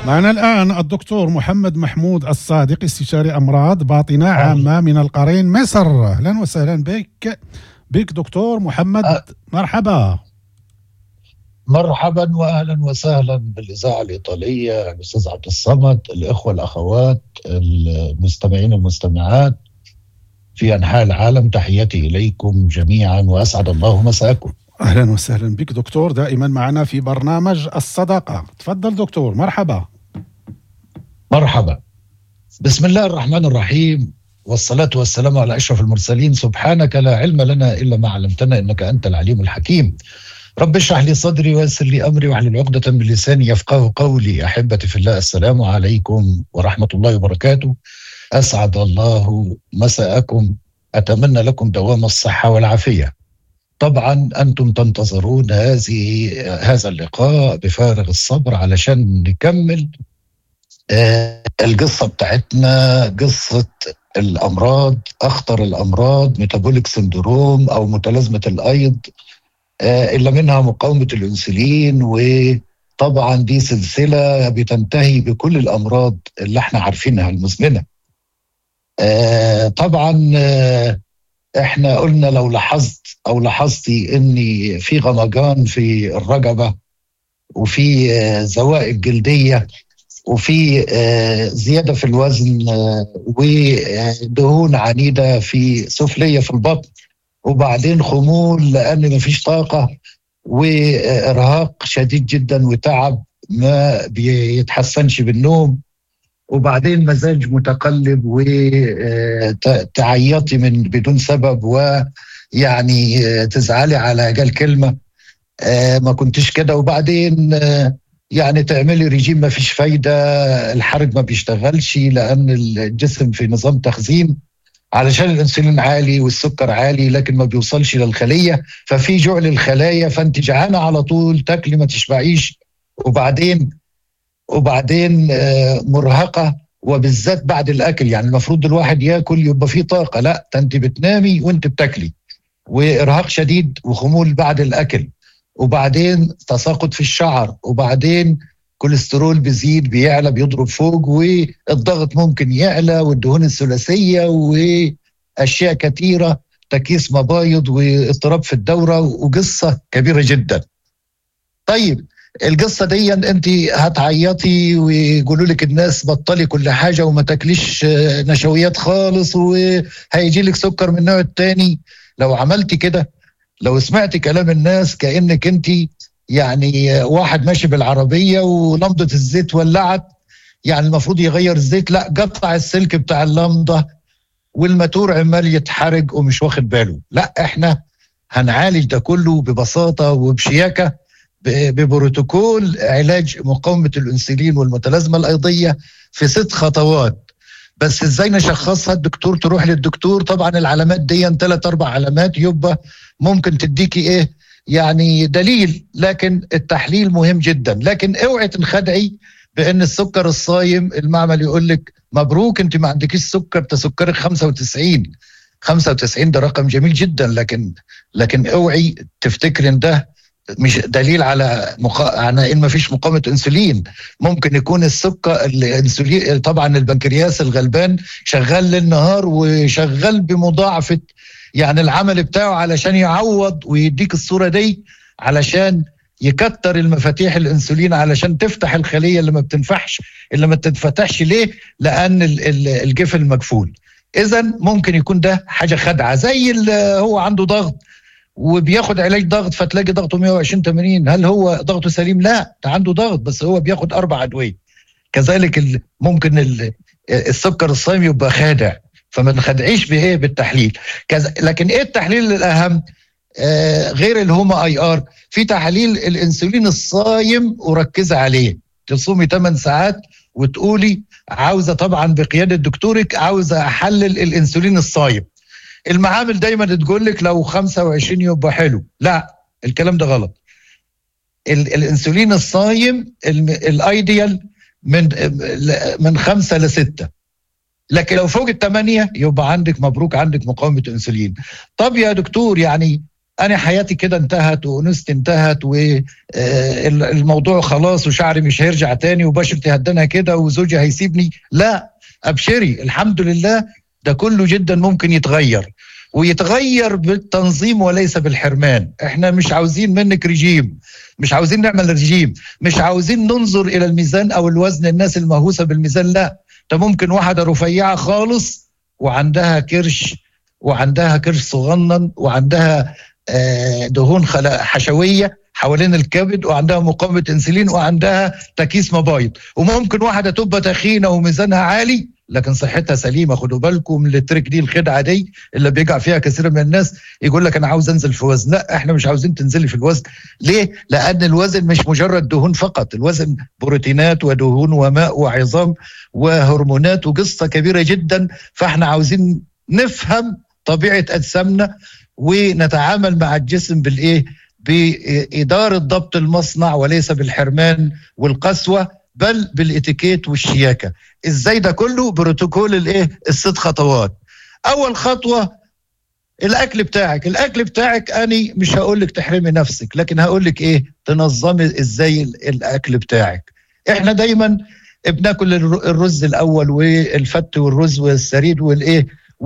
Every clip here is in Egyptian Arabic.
معنا الآن الدكتور محمد محمود الصادق استشاري أمراض باطنة عامة من القرين مصر أهلا وسهلا بك بك دكتور محمد أه. مرحبا مرحبا واهلا وسهلا بالاذاعه الايطاليه الاستاذ عبد الصمد الاخوه الاخوات المستمعين المستمعات في انحاء العالم تحياتي اليكم جميعا واسعد الله مساكم اهلا وسهلا بك دكتور دائما معنا في برنامج الصداقه تفضل دكتور مرحبا مرحبا بسم الله الرحمن الرحيم والصلاة والسلام على أشرف المرسلين سبحانك لا علم لنا إلا ما علمتنا إنك أنت العليم الحكيم رب اشرح لي صدري ويسر لي أمري واحلل عقدة من لساني يفقه قولي أحبتي في الله السلام عليكم ورحمة الله وبركاته أسعد الله مساءكم أتمنى لكم دوام الصحة والعافية طبعا أنتم تنتظرون هذه هذا اللقاء بفارغ الصبر علشان نكمل آه، القصة بتاعتنا قصة الأمراض أخطر الأمراض ميتابوليك سندروم أو متلازمة الأيض آه، إلا منها مقاومة الأنسولين وطبعا دي سلسلة بتنتهي بكل الأمراض اللي احنا عارفينها المزمنة آه، طبعا احنا قلنا لو لاحظت او لاحظتي اني في غمجان في الرقبه وفي زوائد جلديه وفي آه، زياده في الوزن آه، ودهون عنيده في سفليه في البطن وبعدين خمول لان مفيش طاقه وارهاق شديد جدا وتعب ما بيتحسنش بالنوم وبعدين مزاج متقلب وتعيطي آه، من بدون سبب ويعني تزعلي على اقل كلمه ما كنتش كده وبعدين يعني تعملي ريجيم ما فيش فايدة الحرق ما بيشتغلش لأن الجسم في نظام تخزين علشان الانسولين عالي والسكر عالي لكن ما بيوصلش للخلية ففي جوع للخلايا فانت جعانة على طول تاكلي ما تشبعيش وبعدين وبعدين آه، مرهقة وبالذات بعد الأكل يعني المفروض الواحد ياكل يبقى فيه طاقة لا انت بتنامي وانت بتاكلي وإرهاق شديد وخمول بعد الأكل وبعدين تساقط في الشعر وبعدين كوليسترول بيزيد بيعلى بيضرب فوق والضغط ممكن يعلى والدهون الثلاثيه واشياء كثيره تكيس مبايض واضطراب في الدوره وقصه كبيره جدا. طيب القصه دي انت هتعيطي ويقولوا لك الناس بطلي كل حاجه وما تاكليش نشويات خالص وهيجي لك سكر من النوع الثاني لو عملتي كده لو سمعت كلام الناس كانك انت يعني واحد ماشي بالعربيه ولمضه الزيت ولعت يعني المفروض يغير الزيت لا قطع السلك بتاع اللمضه والماتور عمال يتحرق ومش واخد باله لا احنا هنعالج ده كله ببساطه وبشياكه ببروتوكول علاج مقاومه الانسولين والمتلازمه الايضيه في ست خطوات بس ازاي نشخصها الدكتور تروح للدكتور طبعا العلامات دي ثلاث اربع علامات يبقى ممكن تديكي ايه يعني دليل لكن التحليل مهم جدا لكن اوعي تنخدعي بان السكر الصايم المعمل يقول لك مبروك انت ما عندكيش سكر ده سكرك 95 95 ده رقم جميل جدا لكن لكن اوعي تفتكري ان ده مش دليل على مقا... على ان ما فيش مقاومه انسولين ممكن يكون السكر الانسولين طبعا البنكرياس الغلبان شغال للنهار وشغال بمضاعفه يعني العمل بتاعه علشان يعوض ويديك الصوره دي علشان يكتر المفاتيح الانسولين علشان تفتح الخليه اللي ما بتنفعش اللي ما تتفتحش ليه؟ لان الجفن مقفول. اذا ممكن يكون ده حاجه خدعه زي اللي هو عنده ضغط وبياخد علاج ضغط فتلاقي ضغطه 120 80 هل هو ضغطه سليم؟ لا ده عنده ضغط بس هو بياخد اربع ادويه. كذلك ممكن السكر الصايم يبقى خادع فما تخدعيش بايه بالتحليل كذا لكن ايه التحليل الاهم آه غير الهوما اي ار في تحاليل الانسولين الصايم وركزي عليه تصومي 8 ساعات وتقولي عاوزه طبعا بقياده دكتورك عاوزه احلل الانسولين الصايم المعامل دايما تقول لك لو 25 يبقى حلو لا الكلام ده غلط الانسولين الصايم الايديال من من خمسة لستة لكن لو فوق الثمانية يبقى عندك مبروك عندك مقاومة انسولين طب يا دكتور يعني انا حياتي كده انتهت وانوثتي انتهت والموضوع خلاص وشعري مش هيرجع تاني وبشرتي هدنها كده وزوجي هيسيبني لا ابشري الحمد لله ده كله جدا ممكن يتغير ويتغير بالتنظيم وليس بالحرمان احنا مش عاوزين منك رجيم مش عاوزين نعمل رجيم مش عاوزين ننظر الى الميزان او الوزن الناس المهووسه بالميزان لا ده ممكن واحده رفيعه خالص وعندها كرش وعندها كرش صغنن وعندها آه، دهون حشويه حوالين الكبد وعندها مقاومه انسولين وعندها تكيس مبايض وممكن واحده تبقى تخينه وميزانها عالي لكن صحتها سليمه خدوا بالكم من التريك دي الخدعه دي اللي بيقع فيها كثير من الناس يقول لك انا عاوز انزل في وزن لا احنا مش عاوزين تنزلي في الوزن ليه لان الوزن مش مجرد دهون فقط الوزن بروتينات ودهون وماء وعظام وهرمونات وقصه كبيره جدا فاحنا عاوزين نفهم طبيعه اجسامنا ونتعامل مع الجسم بالايه بإدارة ضبط المصنع وليس بالحرمان والقسوة بل بالاتيكيت والشياكة ازاي ده كله بروتوكول الايه الست خطوات اول خطوة الاكل بتاعك الاكل بتاعك اني مش هقول لك تحرمي نفسك لكن هقول لك ايه تنظمي ازاي الاكل بتاعك احنا دايما بناكل الرز الاول والفت والرز والسريد والايه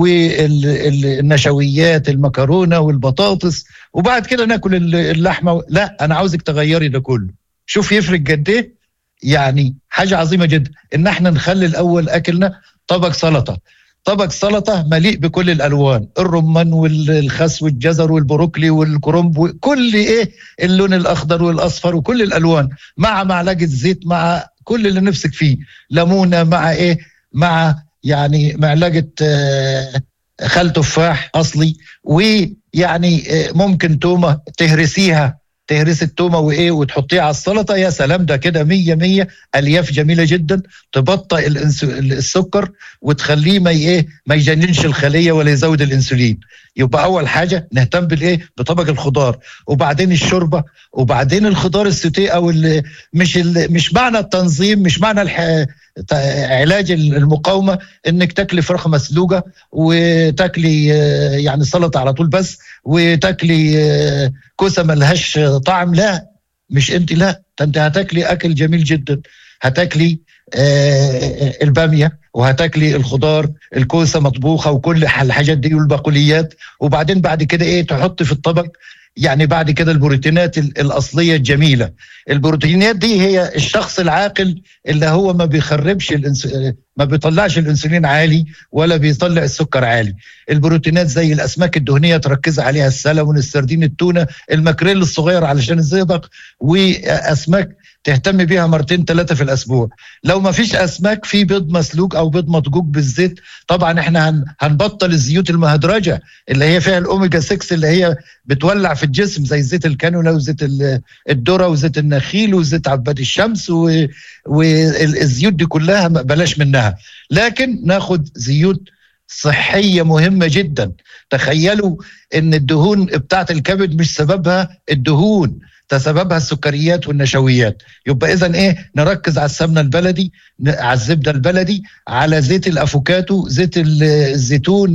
والنشويات المكرونه والبطاطس وبعد كده ناكل اللحمه لا انا عاوزك تغيري ده كله شوف يفرق قد ايه يعني حاجه عظيمه جدا ان احنا نخلي الاول اكلنا طبق سلطه طبق سلطه مليء بكل الالوان الرمان والخس والجزر والبروكلي والكرنب كل ايه اللون الاخضر والاصفر وكل الالوان مع معلقه زيت مع كل اللي نفسك فيه ليمونه مع ايه مع يعني معلقه آه، خل تفاح اصلي ويعني آه، ممكن تومه تهرسيها تهرسي التومه وايه وتحطيها على السلطه يا سلام ده كده مية مية الياف جميله جدا تبطئ السكر وتخليه ما ايه ما يجننش الخليه ولا يزود الانسولين يبقى اول حاجه نهتم بالايه بطبق الخضار وبعدين الشوربه وبعدين الخضار السوتيه او مش مش معنى التنظيم مش معنى الح... علاج المقاومه انك تاكلي فراخ مسلوقه وتاكلي آه، يعني سلطه على طول بس وتاكلي آه، كوسه ملهاش طعم لا مش انت لا انت هتاكلي اكل جميل جدا هتاكلي آه، الباميه وهتاكلي الخضار الكوسه مطبوخه وكل الحاجات دي والبقوليات وبعدين بعد كده ايه تحط في الطبق يعني بعد كده البروتينات الاصليه الجميله البروتينات دي هي الشخص العاقل اللي هو ما بيخربش ما بيطلعش الانسولين عالي ولا بيطلع السكر عالي البروتينات زي الاسماك الدهنيه تركز عليها السلمون السردين التونه الماكريل الصغير علشان الزئبق واسماك تهتم بيها مرتين ثلاثه في الاسبوع لو ما فيش اسماك في بيض مسلوق او بيض مطجوج بالزيت طبعا احنا هنبطل الزيوت المهدرجه اللي هي فيها الاوميجا 6 اللي هي بتولع في الجسم زي زيت الكانولا وزيت الذره وزيت النخيل وزيت عباد الشمس والزيوت دي كلها بلاش منها لكن ناخد زيوت صحيه مهمه جدا تخيلوا ان الدهون بتاعت الكبد مش سببها الدهون ده سببها السكريات والنشويات يبقى اذا ايه نركز على السمنه البلدي على الزبده البلدي على زيت الافوكاتو زيت الزيتون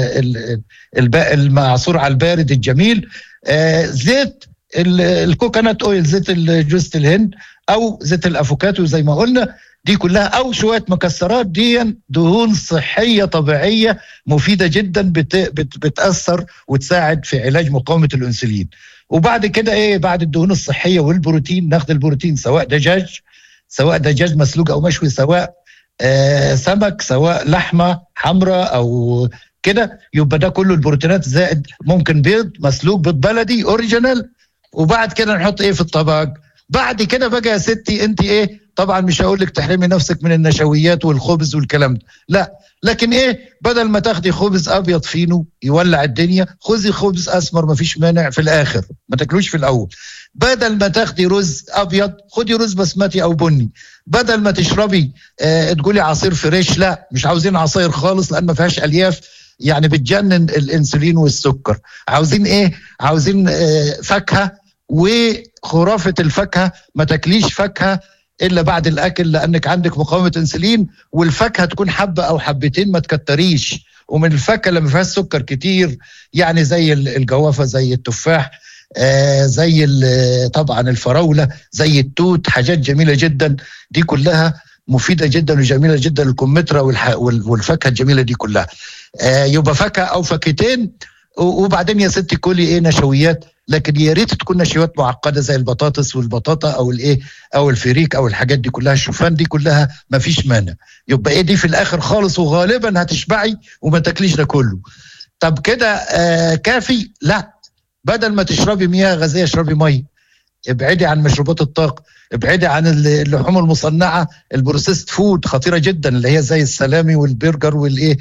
المعصور على البارد الجميل آه زيت الكوكونات اويل زيت جوزة الهند او زيت الافوكاتو زي ما قلنا دي كلها او شويه مكسرات دي دهون صحيه طبيعيه مفيده جدا بت بت بتاثر وتساعد في علاج مقاومه الانسولين وبعد كده ايه بعد الدهون الصحيه والبروتين ناخد البروتين سواء دجاج سواء دجاج مسلوق او مشوي سواء آه سمك سواء لحمه حمراء او كده يبقى ده كله البروتينات زائد ممكن بيض مسلوق بيض بلدي اوريجينال وبعد كده نحط ايه في الطبق بعد كده بقى يا ستي انت ايه طبعا مش هقول لك تحرمي نفسك من النشويات والخبز والكلام ده لا لكن ايه بدل ما تاخدي خبز ابيض فينو يولع الدنيا خذي خبز اسمر ما فيش مانع في الاخر ما تاكلوش في الاول بدل ما تاخدي رز ابيض خدي رز بسمتي او بني بدل ما تشربي آه تقولي عصير فريش لا مش عاوزين عصاير خالص لان ما فيهاش الياف يعني بتجنن الانسولين والسكر عاوزين ايه عاوزين آه فاكهه وخرافه الفاكهه ما تاكليش فاكهه الا بعد الاكل لانك عندك مقاومه انسولين والفاكهه تكون حبه او حبتين ما تكتريش ومن الفاكهه اللي ما فيهاش سكر كتير يعني زي الجوافه زي التفاح آه زي طبعا الفراوله زي التوت حاجات جميله جدا دي كلها مفيده جدا وجميله جدا للكمثرى والفاكهه الجميله دي كلها آه يبقى فاكهه او فاكهتين وبعدين يا ستي كلي ايه نشويات لكن يا ريت تكون نشويات معقده زي البطاطس والبطاطا او الايه او الفريك او الحاجات دي كلها الشوفان دي كلها ما فيش مانع يبقى ايه دي في الاخر خالص وغالبا هتشبعي وما تاكليش ده كله طب كده آه كافي لا بدل ما تشربي مياه غازيه اشربي ميه ابعدي عن مشروبات الطاقه ابعدي عن اللحوم المصنعه البروسيست فود خطيره جدا اللي هي زي السلامي والبرجر والايه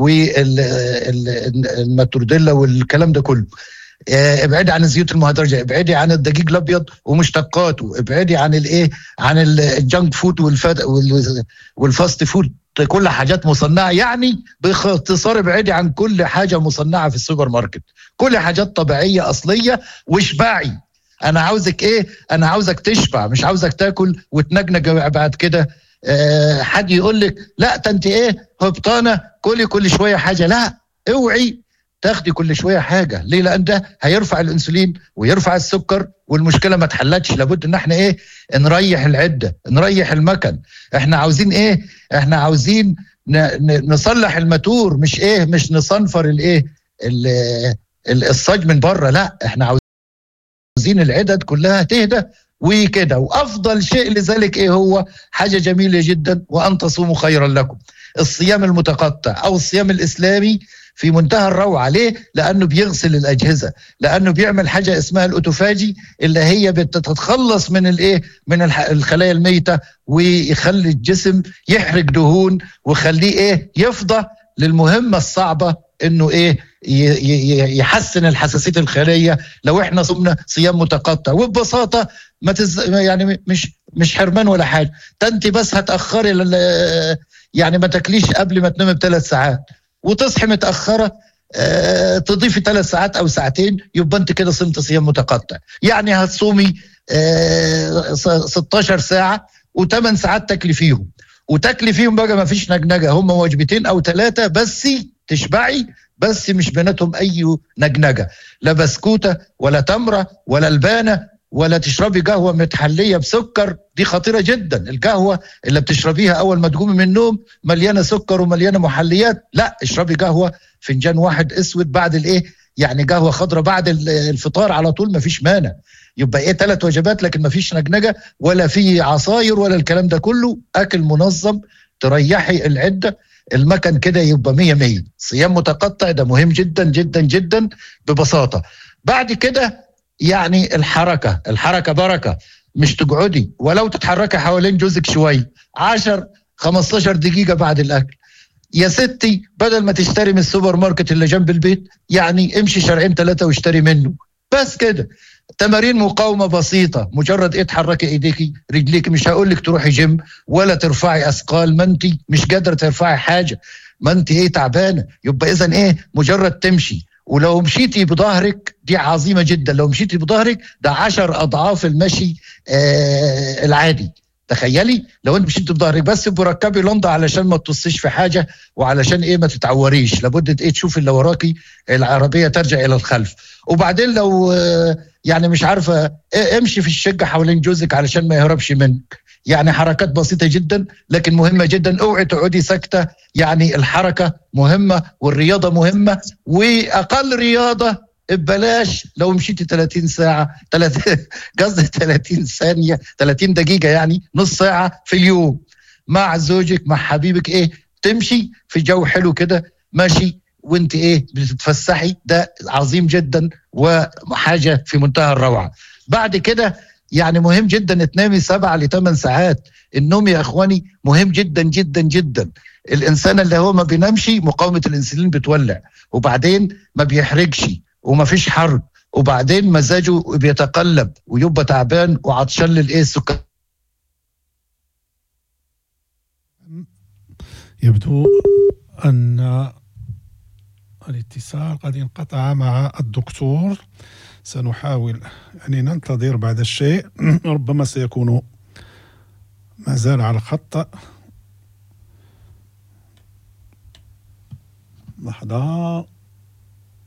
والماتورديلا والكلام ده كله آه، ابعدي عن الزيوت المهدرجه ابعدي عن الدقيق الابيض ومشتقاته ابعدي عن الايه عن الجنك فود والفاست فود كل حاجات مصنعه يعني باختصار ابعدي عن كل حاجه مصنعه في السوبر ماركت كل حاجات طبيعيه اصليه واشبعي انا عاوزك ايه انا عاوزك تشبع مش عاوزك تاكل وتنجنج بعد كده أه حد يقول لك لا ده انت ايه هبطانه كلي كل شويه حاجه لا اوعي تاخدي كل شويه حاجه ليه لان ده هيرفع الانسولين ويرفع السكر والمشكله ما اتحلتش لابد ان احنا ايه نريح العده نريح المكن احنا عاوزين ايه احنا عاوزين نصلح الماتور مش ايه مش نصنفر الايه الصاج من بره لا احنا عاوزين العدد كلها تهدى وكده وافضل شيء لذلك ايه هو حاجه جميله جدا وان تصوموا خيرا لكم الصيام المتقطع او الصيام الاسلامي في منتهى الروعه ليه لانه بيغسل الاجهزه لانه بيعمل حاجه اسمها الاوتوفاجي اللي هي بتتخلص من الايه من الخلايا الميته ويخلي الجسم يحرق دهون ويخليه ايه يفضى للمهمه الصعبه انه ايه يحسن الحساسيه الخليه لو احنا صمنا صيام متقطع وببساطه ما تز يعني مش مش حرمان ولا حاجه انت بس هتاخري يعني ما تاكليش قبل ما تنامي بثلاث ساعات وتصحي متاخره آه تضيفي ثلاث ساعات او ساعتين يبقى انت كده صمت صيام متقطع يعني هتصومي آه 16 ساعه وثمان ساعات تاكلي فيهم وتاكلي فيهم بقى ما فيش نجنجه هم وجبتين او ثلاثه بس تشبعي بس مش بيناتهم اي نجنجه لا بسكوته ولا تمره ولا البانه ولا تشربي قهوه متحليه بسكر دي خطيره جدا القهوه اللي بتشربيها اول ما تقومي من النوم مليانه سكر ومليانه محليات لا اشربي قهوه فنجان واحد اسود بعد الايه يعني قهوه خضراء بعد الفطار على طول ما فيش مانع يبقى ايه ثلاث وجبات لكن ما فيش نجنجه ولا في عصاير ولا الكلام ده كله اكل منظم تريحي العده المكن كده يبقى مية مية صيام متقطع ده مهم جدا جدا جدا ببساطة بعد كده يعني الحركة الحركة بركة مش تقعدي ولو تتحركي حوالين جوزك شوي 10 15 دقيقة بعد الأكل يا ستي بدل ما تشتري من السوبر ماركت اللي جنب البيت يعني امشي شارعين ثلاثة واشتري منه بس كده تمارين مقاومة بسيطة مجرد ايه تحركي ايديكي رجليك مش هقول لك تروحي جيم ولا ترفعي اثقال ما انت مش قادرة ترفعي حاجة ما انت ايه تعبانة يبقى اذا ايه مجرد تمشي ولو مشيتي بظهرك دي عظيمة جدا لو مشيتي بظهرك ده عشر أضعاف المشي آه العادي تخيلي لو انت مشيت بظهرك بس بركبي لندا علشان ما تبصيش في حاجه وعلشان ايه ما تتعوريش لابد ايه تشوفي اللي وراكي العربيه ترجع الى الخلف وبعدين لو يعني مش عارفه إيه امشي في الشقه حوالين جوزك علشان ما يهربش منك يعني حركات بسيطة جدا لكن مهمة جدا اوعي تقعدي ساكتة يعني الحركة مهمة والرياضة مهمة وأقل رياضة ببلاش لو مشيتي 30 ساعة 30 قصدي 30 ثانية 30 دقيقة يعني نص ساعة في اليوم مع زوجك مع حبيبك ايه تمشي في جو حلو كده ماشي وانت ايه بتتفسحي ده عظيم جدا وحاجة في منتهى الروعة بعد كده يعني مهم جدا تنامي سبعة لثمان ساعات النوم يا اخواني مهم جدا جدا جدا الانسان اللي هو ما بينامش مقاومة الانسولين بتولع وبعدين ما بيحرجش وما فيش حرب وبعدين مزاجه بيتقلب ويبقى تعبان وعطشان للايه السكر يبدو ان الاتصال قد انقطع مع الدكتور سنحاول يعني ننتظر بعد الشيء ربما سيكون ما زال على الخط لحظة